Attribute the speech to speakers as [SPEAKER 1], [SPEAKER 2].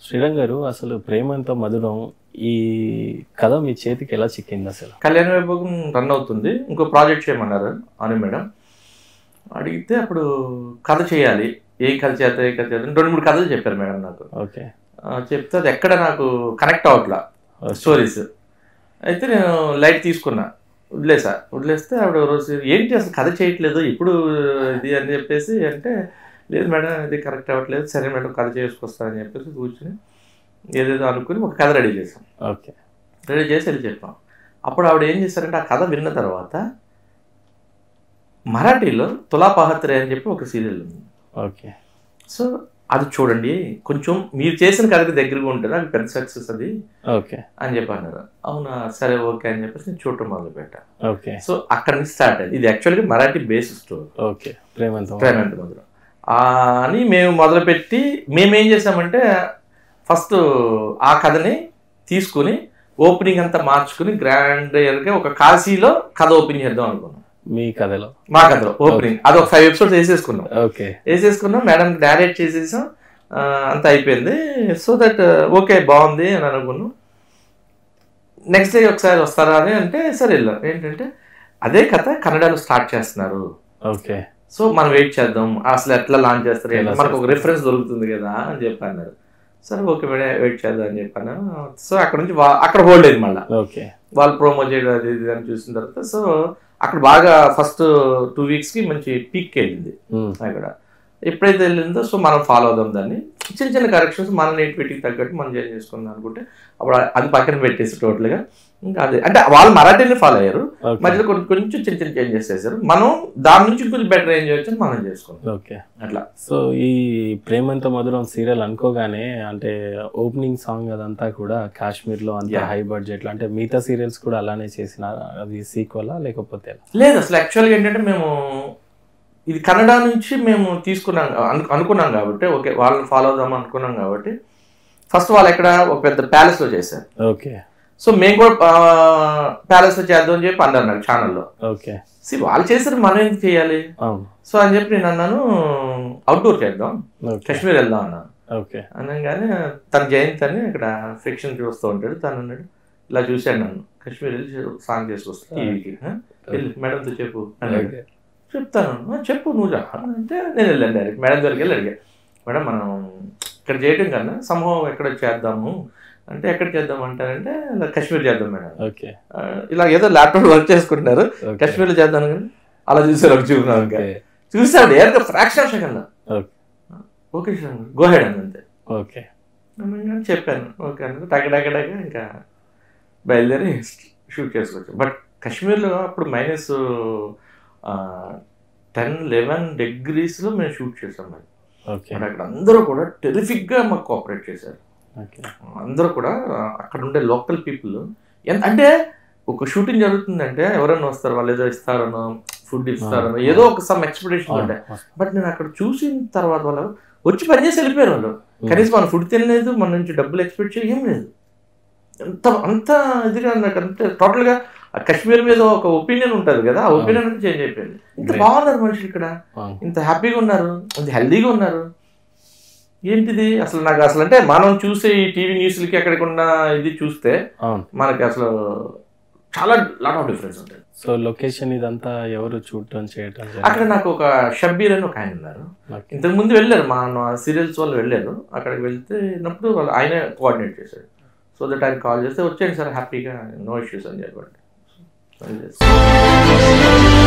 [SPEAKER 1] శ్రీరంగ్ గారు అసలు ప్రేమంతో మధురం ఈ కథ మీ చేతికి ఎలా చిక్కింది అసలు
[SPEAKER 2] కళ్యాణ వైభోగం రన్ అవుతుంది ఇంకో ప్రాజెక్ట్ చేయమన్నారు అని మేడం అడిగితే అప్పుడు కథ చేయాలి ఏ కథ చేద్దాం ఏ కథ చేద్దాం రెండు మూడు కథలు చెప్పారు మేడం నాకు
[SPEAKER 1] ఓకే
[SPEAKER 2] ఆ, చెప్తే అది ఎక్కడ నాకు కనెక్ట్ అవ్వట్లా స్టోరీస్ అయితే నేను లైట్ తీసుకున్నా వదిలేసా వదిలేస్తే ఆవిడ ఓ రోజు ఏంటి అసలు కథ చేయట్లేదు ఇప్పుడు ఇది అని చెప్పేసి అంటే లేదు మేడం ఇది కరెక్ట్ అవ్వట్లేదు సరే మేడం కథ చేసుకొస్తానని చెప్పేసి కూర్చుని ఏదేదో అనుకుని ఒక కథ రెడీ చేసాం
[SPEAKER 1] ఓకే
[SPEAKER 2] రెడీ చేసి వెళ్ళి చెప్పాం అప్పుడు ఆవిడ ఏం చేశారంటే ఆ కథ విన్న తర్వాత మరాఠీలో తులాపహత్రే అని చెప్పి ఒక సీరియల్ ఉంది
[SPEAKER 1] ఓకే
[SPEAKER 2] సో అది చూడండి కొంచెం మీరు చేసిన కథకి దగ్గరగా ఉంటుంది అది పెద్ద సక్సెస్ అది
[SPEAKER 1] ఓకే
[SPEAKER 2] అని చెప్పి అన్నారు అవునా సరే ఓకే అని చెప్పేసి నేను చూడటం మొదలు పెట్టా
[SPEAKER 1] ఓకే
[SPEAKER 2] సో అక్కడ నుంచి స్టార్ట్ అయింది ఇది యాక్చువల్గా మరాఠీ బేస్ స్టోరీ
[SPEAKER 1] ఓకే ప్రేమంతో
[SPEAKER 2] ప్రేమంత మధురం ఆ అని మేము మొదలుపెట్టి మేము ఏం చేసామంటే ఫస్ట్ ఆ కథని తీసుకుని ఓపెనింగ్ అంతా మార్చుకుని గ్రాండ్ గా ఒక కాశీలో కథ ఓపెన్ చేద్దాం అనుకున్నాం
[SPEAKER 1] మీ కథలో
[SPEAKER 2] మా కథలో ఓపెనింగ్ అది ఒక ఫైవ్ ఎపిసోడ్స్ వేసేసుకున్నాం
[SPEAKER 1] ఓకే
[SPEAKER 2] వేసేసుకున్నాం మేడం డైరెక్ట్ చేసేసాం ఆ, అంతా అయిపోయింది సో దట్ ఓకే బాగుంది అని అనుకున్నాం నెక్స్ట్ డే ఒకసారి వస్తారా అని అంటే సరే వెళ్ళాం ఏంటంటే అదే కథ కన్నడలో స్టార్ట్ చేస్తున్నారు
[SPEAKER 1] ఓకే
[SPEAKER 2] సో మనం వెయిట్ చేద్దాం అసలు ఎట్లా లాంచ్ చేస్తారు ఏంటి?
[SPEAKER 1] ఎలా
[SPEAKER 2] మనకు ఒక రిఫరెన్స్ దొరుకుతుంది కదా అని చెప్పి అన్నారు సరే ఓకే మేడం వెయిట్ చేద్దాం అని చెప్పాను సో అక్కడ నుంచి వా- అక్కడ హోల్డ్ అయింది మళ్ళీ
[SPEAKER 1] ఓకే
[SPEAKER 2] వాళ్ళు ప్రోమో చేయడం అది ఇది అని చూసిన తర్వాత సో అక్కడ బాగా ఫస్ట్ టూ వీక్స్కి మంచి పీక్ వెళ్ళింది
[SPEAKER 1] ఉమ్,
[SPEAKER 2] అక్కడ ఎప్పుడైతే వెళ్ళిందో సో మనం ఫాలో అవుదాం దాన్ని చిన్న చిన్న కరెక్షన్స్ మన నేటివిటీకి తగ్గట్టు మనం చేంజ్ చేసుకుందాం అనుకుంటే అప్పుడు అది పక్కన పెట్టేసి టోటల్గా ఇంకా అదే అంటే వాళ్ళు మరాఠీని ఫాలో అయ్యారు
[SPEAKER 1] ఓకే
[SPEAKER 2] మధ్యలో కొంచెం కొంచెం చిన్న చిన్న చేంజెస్ చేశారు మనం దాని నుంచి కొంచెం బెటర్ ఏం చేయొచ్చు అని మనం చేసుకుంటాం
[SPEAKER 1] ఓకే
[SPEAKER 2] అట్లా
[SPEAKER 1] సో ఈ ప్రేమంతో మధురం సీరియల్ అనుకోగానే అంటే ఓపెనింగ్ సాంగ్ అదంతా కూడా కాశ్మీర్ లో అంత
[SPEAKER 2] Yeah.
[SPEAKER 1] హై బడ్జెట్ లో అంటే మిగతా సీరియల్స్ కూడా అలానే చేసిన అది సీక్వలా లేకపోతే ఎలా?
[SPEAKER 2] లేదు అసలు యాక్చువల్గా ఏంటంటే మేము ఇది కన్నడ నుంచి మేము తీసుకున్నాం అను- అనుకున్నాం కాబట్టి ఓకే వాళ్ళని ఫాలో అవుదాం అనుకున్నాం కాబట్టి ఫస్ట్ వాళ్ళు ఎక్కడ ఒక పెద్ద ప్యాలెస్లో చేశారు
[SPEAKER 1] ఓకే
[SPEAKER 2] సో మేము కూడా ప్యాలెస్లో చేద్దాం అని చెప్పి అన్నారు నాకు ఛానల్లో
[SPEAKER 1] ఓకే
[SPEAKER 2] సి వాళ్ళు చేశారు మనం ఎందుకు చేయాలి
[SPEAKER 1] అవును
[SPEAKER 2] సో అని చెప్పి నేను అన్నాను అవుట్డోర్ చేద్దాం
[SPEAKER 1] ఓకే
[SPEAKER 2] కాశ్మీర్ వెళ్దాం అన్నాను
[SPEAKER 1] ఓకే
[SPEAKER 2] అనగానే తన జయంత్ అని ఇక్కడ ఫిక్షన్ చూస్తూ ఉంటాడు తను అన్నాడు ఇలా చూశాడు నన్ను కాశ్మీర్ వెళ్ళి సాంగ్ చేసుకొస్తా టీవీకి వెళ్ళి మేడంతో చెప్పు అన్నాడు
[SPEAKER 1] ఓకే
[SPEAKER 2] చెప్తాను "ఆ, చెప్పు నువ్వు రా అంటే నేను వెళ్ళాను డైరెక్ట్ మేడం దగ్గరికి వెళ్ళి అడిగా మేడం మనం ఇక్కడ చేయడం కన్నా సమూహం ఎక్కడ చేద్దాము అంటే ఎక్కడ చేద్దాం అంటారంటే ఇలా కాశ్మీర్ చేద్దాం మేడం
[SPEAKER 1] ఓకే
[SPEAKER 2] ఆ, ఇలా ఏదో ల్యాప్టాప్ వర్క్ చేసుకుంటున్నారు
[SPEAKER 1] ఓకే
[SPEAKER 2] కాశ్మీర్లో చేద్దాం కానీ అలా చూసారు ఒక చూపున్నాను ఇంకా
[SPEAKER 1] ఓకే
[SPEAKER 2] చూసాడు ఏదో fraction second
[SPEAKER 1] okay
[SPEAKER 2] okay sir go ahead అని అంతే
[SPEAKER 1] ఓకే
[SPEAKER 2] అనగానే చెప్పాను ఓకే అన్నది టక టక టక ఇంకా బయలుదేరి షూట్ చేసుకోవచ్చు బట్ కాశ్మీర్లో అప్పుడు మైనస్ టెన్ లెవెన్ డిగ్రీస్లో మేము షూట్ చేసాం మరి
[SPEAKER 1] ఓకే
[SPEAKER 2] బట్ అక్కడ అందరూ కూడా టెరిఫిక్గా మాకు కోఆపరేట్ చేశారు
[SPEAKER 1] ఓకే
[SPEAKER 2] అందరూ కూడా ఆ, అక్కడ ఉండే లోకల్ పీపుల్ ఎంత అంటే ఒక షూటింగ్ జరుగుతుందంటే ఎవరైనా వస్తారు వాళ్ళు ఏదో ఇస్తారనో ఫుడ్ ఇస్తారనో ఏదో ఒక సమ్ ఎక్స్పెక్టేషన్ ఉంటాయి బట్ నేను అక్కడ చూసిన తర్వాత వాళ్ళు వచ్చి పని చేసి వెళ్ళిపోయారు వాళ్ళు కనీసం మన ఫుడ్ తినలేదు మన నుంచి డబ్బులు ఎక్స్పెక్ట్ చేయ ఏం లేదు అంత అంత ఇదిగా నాకు అంతే టోటల్గా ఆ కాశ్మీర్ మీద ఒక ఒపీనియన్ ఉంటుంది కదా ఆ ఒపీనియన్ అంతా చేంజ్ అయిపోయింది ఇంత
[SPEAKER 1] Great.
[SPEAKER 2] బాగున్నారు మనుషులు ఇక్కడ ఇంత హ్యాపీగా ఉన్నారు ఇంత హెల్దీగా ఉన్నారు ఏంటిది అసలు నాకు అసలు అంటే మనం చూసే ఈ టీవీ న్యూస్లకి ఎక్కడికి ఉన్న ఇది చూస్తే
[SPEAKER 1] అవును
[SPEAKER 2] మనకి అసలు చాలా లాట్ ఆఫ్ డిఫరెన్స్ ఉంటుంది
[SPEAKER 1] సో లొకేషన్ ఇదంతా ఎవరు చూడటం చేయటం
[SPEAKER 2] అక్కడ నాకు ఒక షబ్బీర్ అని ఒక ఆయన ఉన్నారు
[SPEAKER 1] ఓకే
[SPEAKER 2] ఇంతకు ముందు వెళ్ళారు మా సీరియల్స్ వాళ్ళు వెళ్ళారు అక్కడికి వెళ్తేనప్పుడు వాళ్ళు ఆయనే కోఆర్డినేట్ చేశాడు సో దట్ ఆయన కాల్ చేస్తే వచ్చేయండి సార్ హ్యాపీగా నో ఇష్యూస్ అని చెప్పండి So, అది చేస్తాం.